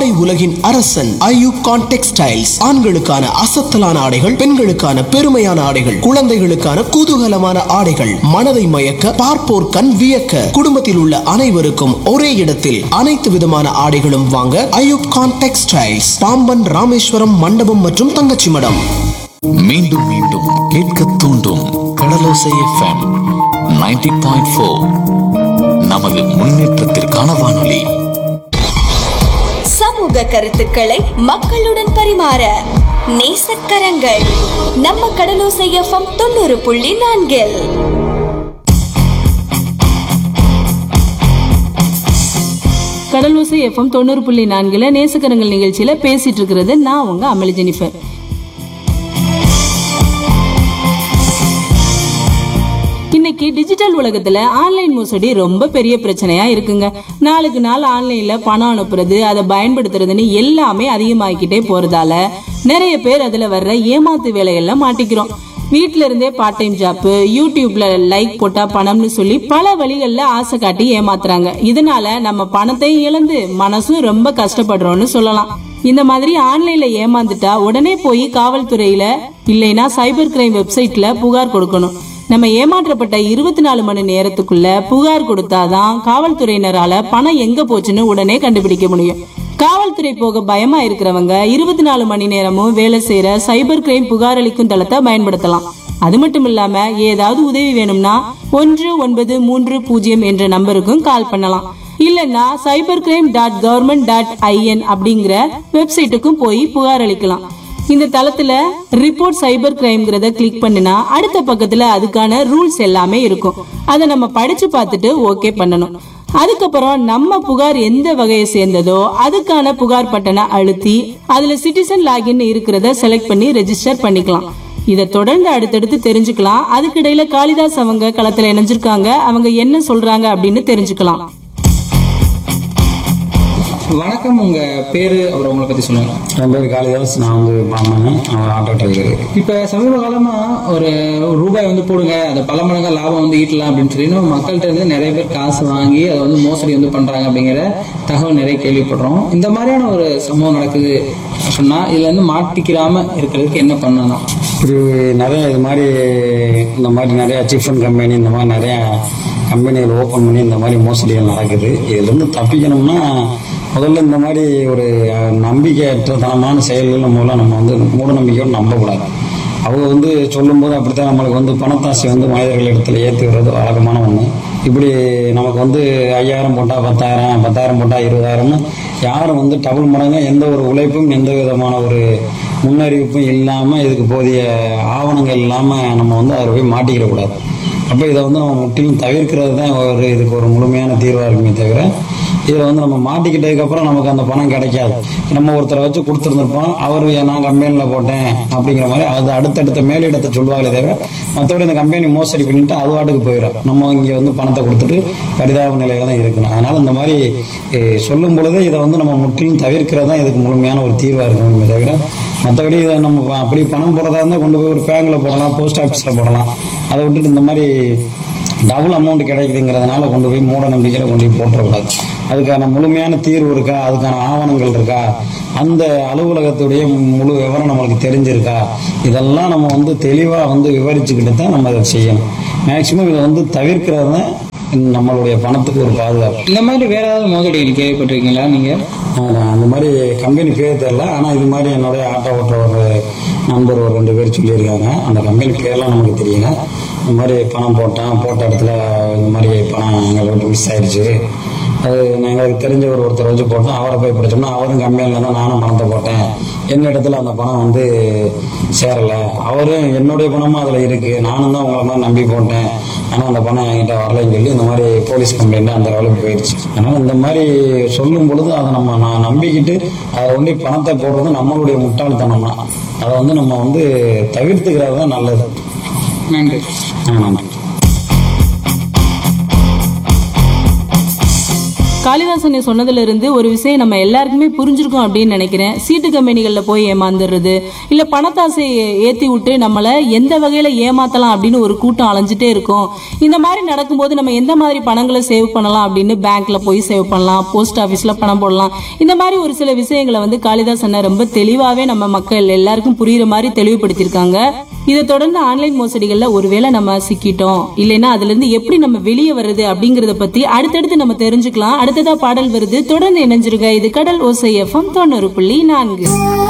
ஆடை உலகின் அரசன் ஐயூப் கான் டெக்ஸ்டைல்ஸ் ஆண்களுக்கான அசத்தலான ஆடைகள் பெண்களுக்கான பெருமையான ஆடைகள் குழந்தைகளுக்கான குதூகலமான ஆடைகள் மனதை மயக்க பார்ப்போர் கண் வியக்க குடும்பத்தில் உள்ள அனைவருக்கும் ஒரே இடத்தில் அனைத்து விதமான ஆடைகளும் வாங்க ஐயூப் கான் டெக்ஸ்டைல்ஸ் பாம்பன் ராமேஸ்வரம் மண்டபம் மற்றும் தங்கச்சி மடம் மீண்டும் மீண்டும் கேட்க தூண்டும் கடலோசை எஃப்எம் 90.4 பாயிண்ட் நமது முன்னேற்றத்திற்கான வானொலி சமூக கருத்துக்களை மக்களுடன் பரிமாற நேசக்கரங்கள் நம்ம கடலோசை எஃப்எம் தொண்ணூறு புள்ளி நான்கில் கடலோசை எஃப்எம் தொண்ணூறு புள்ளி நான்குல நேசக்கரங்கள் நிகழ்ச்சியில பேசிட்டு இருக்கிறது நான் உங்க அமளி ஜெனிஃபர் இன்னைக்கு டிஜிட்டல் உலகத்துல ஆன்லைன் மோசடி ரொம்ப பெரிய பிரச்சனையா இருக்குங்க நாளுக்கு நாள் ஆன்லைன்ல பணம் அனுப்புறது அதை பயன்படுத்துறதுன்னு எல்லாமே அதிகமாகிக்கிட்டே போறதால நிறைய பேர் அதுல வர்ற ஏமாத்து வேலைகள்ல மாட்டிக்கிறோம் வீட்ல இருந்தே பார்ட் டைம் ஜாப் யூடியூப்ல லைக் போட்டா பணம்னு சொல்லி பல வழிகள்ல ஆசை காட்டி ஏமாத்துறாங்க இதனால நம்ம பணத்தையும் இழந்து மனசும் ரொம்ப கஷ்டப்படுறோம்னு சொல்லலாம் இந்த மாதிரி ஆன்லைன்ல ஏமாந்துட்டா உடனே போய் காவல்துறையில இல்லைன்னா சைபர் கிரைம் வெப்சைட்ல புகார் கொடுக்கணும் நம்ம ஏமாற்றப்பட்ட இருபத்தி நாலு மணி நேரத்துக்குள்ள புகார் கொடுத்தாதான் காவல்துறையினரால பணம் எங்க போச்சுன்னு உடனே கண்டுபிடிக்க முடியும் காவல்துறை போக பயமா இருக்கிறவங்க இருபத்தி நாலு மணி நேரமும் வேலை செய்யற சைபர் கிரைம் புகார் அளிக்கும் தளத்தை பயன்படுத்தலாம் அது மட்டும் இல்லாம ஏதாவது உதவி வேணும்னா ஒன்று ஒன்பது மூன்று பூஜ்ஜியம் என்ற நம்பருக்கும் கால் பண்ணலாம் இல்லைன்னா cyber crime dot government dot IN அப்படிங்கிற வெப்சைட்டுக்கும் போய் புகார் அளிக்கலாம் இந்த தளத்துல ரிப்போர்ட் சைபர் கிரைம்ங்கிறத கிளிக் பண்ணினா அடுத்த பக்கத்துல அதுக்கான ரூல்ஸ் எல்லாமே இருக்கும் அதை நம்ம படிச்சு பார்த்துட்டு ஓகே பண்ணணும் அதுக்கப்புறம் நம்ம புகார் எந்த வகையை சேர்ந்ததோ அதுக்கான புகார் பட்டனை அழுத்தி அதுல சிட்டிசன் லாகின் இருக்கிறத செலக்ட் பண்ணி ரெஜிஸ்டர் பண்ணிக்கலாம் இதை தொடர்ந்து அடுத்தடுத்து தெரிஞ்சுக்கலாம் அதுக்கிடையில காளிதாஸ் அவங்க களத்துல இணைஞ்சிருக்காங்க அவங்க என்ன சொல்றாங்க அப்படின்னு தெரிஞ்சுக்கலாம் வணக்கம் உங்க பேரு அப்புறம் உங்களை பத்தி சொல்லுங்க என் பேர் காளிதாஸ் நான் வந்து பாமன் அவர் ஆட்டோ டிரைவர் இப்ப சமீப காலமா ஒரு ஒரு ரூபாய் வந்து போடுங்க அதை பல மடங்கா லாபம் வந்து ஈட்டலாம் அப்படின்னு சொல்லி நம்ம மக்கள்கிட்ட இருந்து நிறைய பேர் காசு வாங்கி அதை வந்து மோசடி வந்து பண்றாங்க அப்படிங்கிற தகவல் நிறைய கேள்விப்படுறோம் இந்த மாதிரியான ஒரு சம்பவம் நடக்குது சொன்னா இதுல இருந்து மாட்டிக்கிறாம இருக்கிறதுக்கு என்ன பண்ணணும் இது நிறைய இது மாதிரி இந்த மாதிரி நிறைய சிஃபன் கம்பெனி இந்த மாதிரி நிறைய கம்பெனிகள் ஓப்பன் பண்ணி இந்த மாதிரி மோசடிகள் நடக்குது இதுலேருந்து தப்பிக்கணும்னா முதல்ல இந்த மாதிரி ஒரு அஹ், நம்பிக்கையற்றத்தனமான செயல்கள் மூலம் நம்ம வந்து மூட நம்பிக்கையோடு நம்பக்கூடாது அவங்க வந்து சொல்லும்போது அப்படித்தான் நம்மளுக்கு வந்து பணத்தாசை வந்து மனிதர்கள் இடத்துல ஏற்றி விடுறது வழக்கமான ஒன்று இப்படி நமக்கு வந்து ஐயாயிரம் போட்டால் பத்தாயிரம் பத்தாயிரம் போட்டால் இருபதாயிரம்னு யாரும் வந்து டபுள் மடங்கு எந்த ஒரு உழைப்பும் எந்த விதமான ஒரு முன்னறிவிப்பும் இல்லாமல் இதுக்கு போதிய ஆவணங்கள் இல்லாமல் நம்ம வந்து அதில் போய் மாட்டிக்கிடக்கூடாது அப்போ இதை வந்து நம்ம முற்றிலும் தவிர்க்கிறது தான் ஒரு இதுக்கு ஒரு முழுமையான தீர்வாக இருக்குமே தவிர இதில் வந்து நம்ம மாட்டிக்கிட்டதுக்கப்புறம் நமக்கு அந்த பணம் கிடைக்காது நம்ம ஒருத்தரை வச்சு கொடுத்துருந்துருப்போம் அவர் நான் கம்பெனியில் போட்டேன் அப்படிங்கிற மாதிரி அது அடுத்தடுத்த மேலிடத்தை சொல்லுவாங்களே தவிர மற்றபடி இந்த கம்பெனி மோசடி பண்ணிட்டு அது வாட்டுக்கு போயிடும் நம்ம இங்கே வந்து பணத்தை கொடுத்துட்டு பரிதாப நிலையில தான் இருக்கணும் அதனால் இந்த மாதிரி eh, சொல்லும் பொழுது இதை வந்து நம்ம முற்றிலும் தவிர்க்கிறது தான் இதுக்கு முழுமையான ஒரு தீர்வாக இருக்குமே தவிர மற்றபடி இதை நம்ம அப்படி பணம் போடுறதா இருந்தால் கொண்டு போய் ஒரு பேங்கில் போடலாம் போஸ்ட் ஆஃபீஸில் போடலாம் அதை விட்டுட்டு இந்த மாதிரி டபுள் அமௌண்ட் கிடைக்குதுங்கிறதுனால கொண்டு போய் மூட நம்பிக்கையில் கொண்டு போய் போட்டுறக்கூடாது அதுக்கான முழுமையான தீர்வு இருக்கா அதுக்கான ஆவணங்கள் இருக்கா அந்த அலுவலகத்துடைய முழு விவரம் நம்மளுக்கு தெரிஞ்சிருக்கா இதெல்லாம் நம்ம வந்து தெளிவாக வந்து விவரிச்சுக்கிட்டு தான் நம்ம அதை செய்யணும் மேக்சிமம் இதை வந்து தவிர்க்கிறது தான் நம்மளுடைய பணத்துக்கு ஒரு பாதுகாப்பு இந்த மாதிரி வேற ஏதாவது மோசடிகள் கேள்விப்பட்டிருக்கீங்களா நீங்க ஆமா, அந்த மாதிரி கம்பெனி பேர் தெரியல ஆனால் இது மாதிரி என்னுடைய ஆட்டோ ஓட்டுற ஒரு நண்பர் ஒரு ரெண்டு பேர் சொல்லியிருக்காங்க அந்த கம்பெனி பேர்லாம் நமக்கு தெரியல இந்த மாதிரி பணம் போட்டேன் போட்ட இடத்துல இந்த மாதிரி பணம் எங்களை விட்டு மிஸ் ஆயிடுச்சு அது எங்களுக்கு தெரிஞ்ச ஒரு ஒருத்தர் வச்சு போட்டோம் அவரை போய் படிச்சோம்னா அவரும் கம்பெனியில் தான் நானும் பணத்தை போட்டேன் என்ன இடத்துல அந்த பணம் வந்து சேரலை அவரும் என்னுடைய பணமும் அதில் இருக்குது நானும் தான் உங்களை மாதிரி நம்பி போட்டேன் ஆனால் அந்த பணம் என்கிட்ட வரலைன்னு சொல்லி இந்த மாதிரி போலீஸ் கம்ப்ளைண்ட் அந்த அளவுக்கு போயிடுச்சு அதனால் இந்த மாதிரி சொல்லும் பொழுது அதை நம்ம நான் நம்பிக்கிட்டு அதை ஒண்டி பணத்தை போடுறது நம்மளுடைய முட்டாள்தனம் தான் அதை வந்து நம்ம வந்து தவிர்த்துக்கிறது தான் நல்லது நன்றி ஆ, நன்றி காளிதாசன் சொன்னதுல இருந்து ஒரு விஷயம் நம்ம எல்லாருக்குமே புரிஞ்சிருக்கும் அப்படின்னு நினைக்கிறேன் சீட்டு கம்பெனிகள்ல போய் ஏமாந்துடுறது இல்ல பணத்தாசை ஏத்தி விட்டு நம்மள எந்த வகையில ஏமாத்தலாம் அப்படின்னு ஒரு கூட்டம் அலைஞ்சிட்டே இருக்கும் இந்த மாதிரி நடக்கும்போது நம்ம எந்த மாதிரி பணங்களை சேவ் பண்ணலாம் அப்படின்னு பேங்க்ல போய் சேவ் பண்ணலாம் போஸ்ட் ஆபீஸ்ல பணம் போடலாம் இந்த மாதிரி ஒரு சில விஷயங்களை வந்து காளிதாசன் ரொம்ப தெளிவாவே நம்ம மக்கள் எல்லாருக்கும் புரியுற மாதிரி தெளிவுபடுத்தியிருக்காங்க இதை தொடர்ந்து ஆன்லைன் மோசடிகள்ல ஒருவேளை நம்ம சிக்கிட்டோம் இல்லைன்னா அதுல இருந்து எப்படி நம்ம வெளியே வர்றது அப்படிங்கறத பத்தி அடுத்தடுத்து நம்ம தெரிஞ்சுக்கலாம் அடுத்ததா பாடல் வருது தொடர்ந்து இணைஞ்சிருங்க இது கடல் ஓசை எஃப்எம் தொண்ணூறு புள்ளி நான்கு